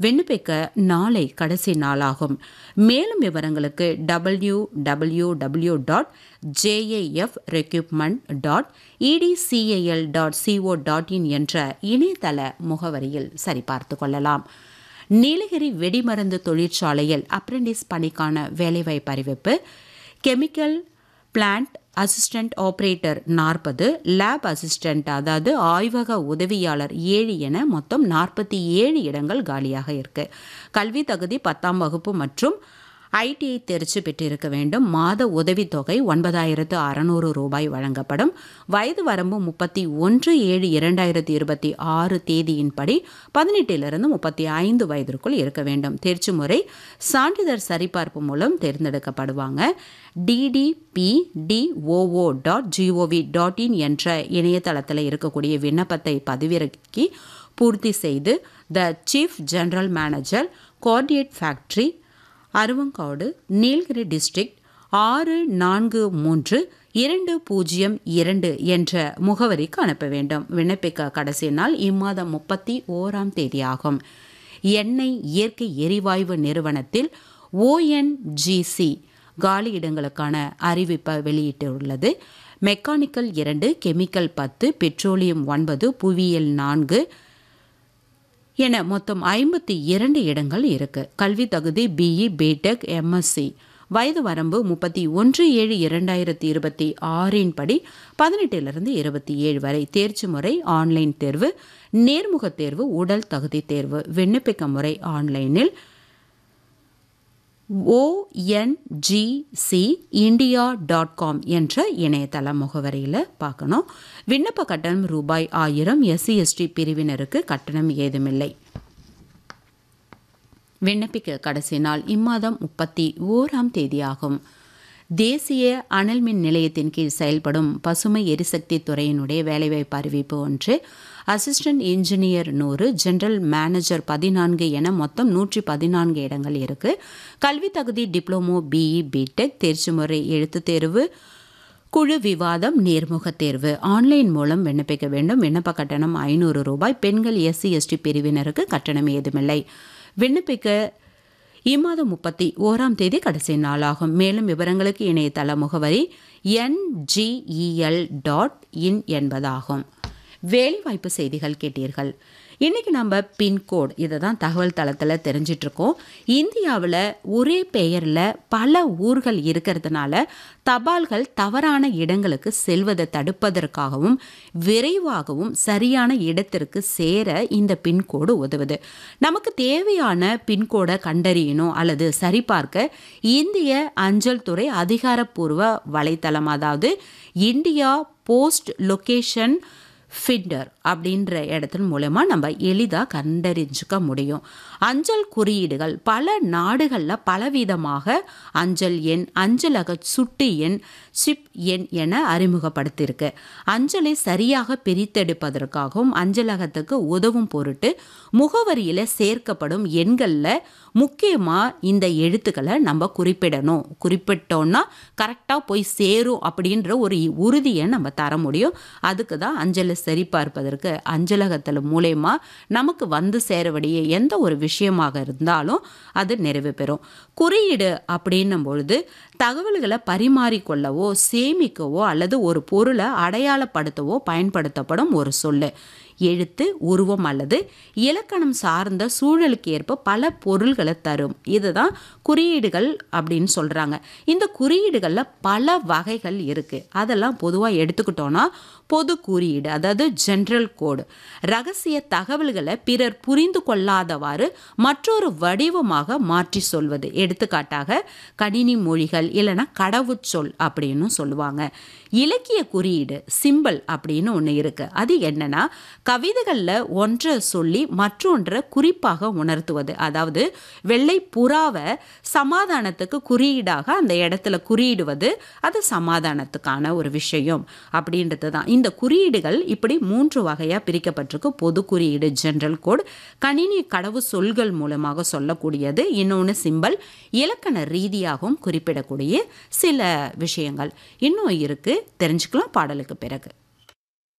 விண்ணப்பிக்க நாளை கடைசி நாளாகும் மேலும் விவரங்களுக்கு W W W dot JAF recruitment dot ETCIL dot CO dot in என்ற இணையதள முகவரியில் சரிபார்த்து கொள்ளலாம் நீலகிரி வெடிமருந்து தொழிற்சாலையில் அப்ரெண்டிஸ் பணிக்கான வேலைவாய்ப்பு அறிவிப்பு கெமிக்கல் பிளான்ட் அசிஸ்டன்ட் ஆப்ரேட்டர் நாற்பது லேப் அசிஸ்டன்ட் அதாவது ஆய்வக உதவியாளர் ஏழு என மொத்தம் நாற்பத்தி ஏழு இடங்கள் காலியாக இருக்கு கல்வி தகுதி பத்தாம் வகுப்பு மற்றும் ஐடிஐ தேர்ச்சி பெற்றிருக்க வேண்டும் மாத உதவித்தொகை ஒன்பதாயிரத்து அறநூறு ரூபாய் வழங்கப்படும் வயது வரம்பு முப்பத்தி ஒன்று ஏழு இரண்டாயிரத்தி இருபத்தி ஆறு தேதியின்படி பதினெட்டிலிருந்து முப்பத்தி ஐந்து வயதிற்குள் இருக்க வேண்டும் தேர்ச்சி முறை சான்றிதழ் சரிபார்ப்பு மூலம் தேர்ந்தெடுக்கப்படுவாங்க DDP DOO dot GOV dot in என்ற இணையதளத்தில் இருக்கக்கூடிய விண்ணப்பத்தை பதிவிறக்கி பூர்த்தி செய்து the chief general manager coordinate factory Aruvankadu Nilgiri district ஆறு நான்கு மூன்று இரண்டு பூஜ்ஜியம் இரண்டு என்ற முகவரிக்கு அனுப்ப வேண்டும் விண்ணப்பிக்க கடைசி நாள் இம்மாதம் முப்பத்தி ஓராம் தேதியாகும் எண்ணெய் இயற்கை எரிவாயு நிறுவனத்தில் ஓஎன்ஜிசி காலியிடங்களுக்கான அறிவிப்பை வெளியிட்டுள்ளது மெக்கானிக்கல் இரண்டு கெமிக்கல் பத்து பெட்ரோலியம் ஒன்பது புவியியல் நான்கு என மொத்தம் ஐம்பத்தி இரண்டு இடங்கள் இருக்கு கல்வி தகுதி பிஇ பிடெக் எம்எஸ்சி வயது வரம்பு முப்பத்தி ஒன்று ஏழு இரண்டாயிரத்தி இருபத்தி ஆறின் படி பதினெட்டிலிருந்து இருபத்தி ஏழு வரை தேர்ச்சி முறை ஆன்லைன் தேர்வு நேர்முக தேர்வு உடல் தகுதி தேர்வு விண்ணப்பிக்க முறை ஆன்லைனில் ஓஎன்ஜிசி இந்தியா டாட் காம் என்ற இணையதள முகவரியில் பார்க்கணும் விண்ணப்ப கட்டணம் ரூபாய் ஆயிரம் எஸ்சி எஸ்டி பிரிவினருக்கு கட்டணம் ஏதுமில்லை விண்ணப்பிக்க கடைசி நாள் இம்மாதம் முப்பத்தி ஓராம் தேதியாகும் தேசிய அனல் மின் நிலையத்தின் கீழ் செயல்படும் பசுமை எரிசக்தி துறையினுடைய வேலைவாய்ப்பு அறிவிப்பு ஒன்று அசிஸ்டன்ட் இன்ஜினியர் நூறு ஜெனரல் மேனேஜர் பதினான்கு என மொத்தம் நூற்றி பதினான்கு இடங்கள் இருக்கு கல்வி தகுதி டிப்ளமோ பிஇ பிடெக் தேர்ச்சி முறை எழுத்துத் தேர்வு குழு விவாதம் நேர்முக தேர்வு ஆன்லைன் மூலம் விண்ணப்பிக்க வேண்டும் விண்ணப்ப கட்டணம் ஐநூறு ரூபாய் பெண்கள் எஸ்சி எஸ்டி பிரிவினருக்கு கட்டணம் ஏதுமில்லை விண்ணப்பிக்க இம்மாதம் முப்பத்தி ஓராம் தேதி கடைசி நாளாகும் மேலும் விவரங்களுக்கு இணையதள முகவரி என்ஜிஇஎல் டாட் இன் என்பதாகும் வேலைவாய்ப்பு செய்திகள் கேட்டீர்கள் இன்றைக்கி நம்ம பின்கோட் இதை தான் தகவல் தளத்தில் தெரிஞ்சிட்ருக்கோம் இந்தியாவில் ஒரே பெயரில் பல ஊர்கள் இருக்கிறதுனால தபால்கள் தவறான இடங்களுக்கு செல்வதை தடுப்பதற்காகவும் விரைவாகவும் சரியான இடத்திற்கு சேர இந்த பின்கோடு உதவுது நமக்கு தேவையான பின்கோடை கண்டறியணும் அல்லது சரிபார்க்க இந்திய அஞ்சல் துறை அதிகாரப்பூர்வ வலைத்தளம் அதாவது இந்தியா போஸ்ட் லொக்கேஷன் ஃபிண்டர் அப்படின்ற இடத்தின் மூலமாக நம்ம எளிதாக கண்டறிஞ்சிக்க முடியும் அஞ்சல் குறியீடுகள் பல நாடுகளில் பலவிதமாக அஞ்சல் எண் அஞ்சலக சுட்டு எண் சிப் எண் என அறிமுகப்படுத்தியிருக்கு அஞ்சலை சரியாக பிரித்தெடுப்பதற்காகவும் அஞ்சலகத்துக்கு உதவும் பொருட்டு முகவரியில் சேர்க்கப்படும் எண்களில் முக்கியமாக இந்த எழுத்துக்களை நம்ம குறிப்பிடணும் குறிப்பிட்டோன்னா கரெக்டாக போய் சேரும் அப்படின்ற ஒரு உறுதியை நம்ம தர முடியும் அதுக்கு தான் அஞ்சலை சரிபார்ப்பதற்கு அஞ்சலகத்தில் மூலயமா நமக்கு வந்து சேரக்கூடிய எந்த ஒரு விஷயமாக இருந்தாலும் அது நிறைவு பெறும் குறியீடு அப்படின்னும் பொழுது தகவல்களை பரிமாறிக்கொள்ளவோ சேமிக்கவோ அல்லது ஒரு பொருளை அடையாளப்படுத்தவோ பயன்படுத்தப்படும் ஒரு சொல்லு எழுத்து உருவம் அல்லது இலக்கணம் சார்ந்த சூழலுக்கு ஏற்ப பல பொருள்களை தரும் இதுதான் குறியீடுகள் அப்படின்னு சொல்கிறாங்க இந்த குறியீடுகளில் பல வகைகள் இருக்குது அதெல்லாம் பொதுவாக எடுத்துக்கிட்டோன்னா பொது குறியீடு அதாவது ஜென்ரல் கோடு ரகசிய தகவல்களை பிறர் புரிந்து கொள்ளாதவாறு மற்றொரு வடிவமாக மாற்றி சொல்வது எடுத்துக்காட்டாக கணினி மொழிகள் இல்லைன்னா கடவுச்சொல் அப்படின்னு சொல்லுவாங்க இலக்கிய குறியீடு சிம்பிள் அப்படின்னு ஒன்று இருக்குது அது என்னன்னா கவிதைகளில் ஒன்றை சொல்லி மற்றொன்றை குறிப்பாக உணர்த்துவது அதாவது வெள்ளை புறாவை சமாதானத்துக்கு குறியீடாக அந்த இடத்துல குறியிடுவது அது சமாதானத்துக்கான ஒரு விஷயம் அப்படின்றது தான் இந்த குறியீடுகள் இப்படி மூன்று வகையாக பிரிக்கப்பட்டிருக்கு பொது குறியீடு ஜென்ரல் கோட் கணினி கடவு சொல்கள் மூலமாக சொல்லக்கூடியது இன்னொன்று சிம்பல் இலக்கண ரீதியாகவும் குறிப்பிடக்கூடிய சில விஷயங்கள் இன்னும் இருக்குது தெரிஞ்சுக்கலாம் பாடலுக்கு பிறகு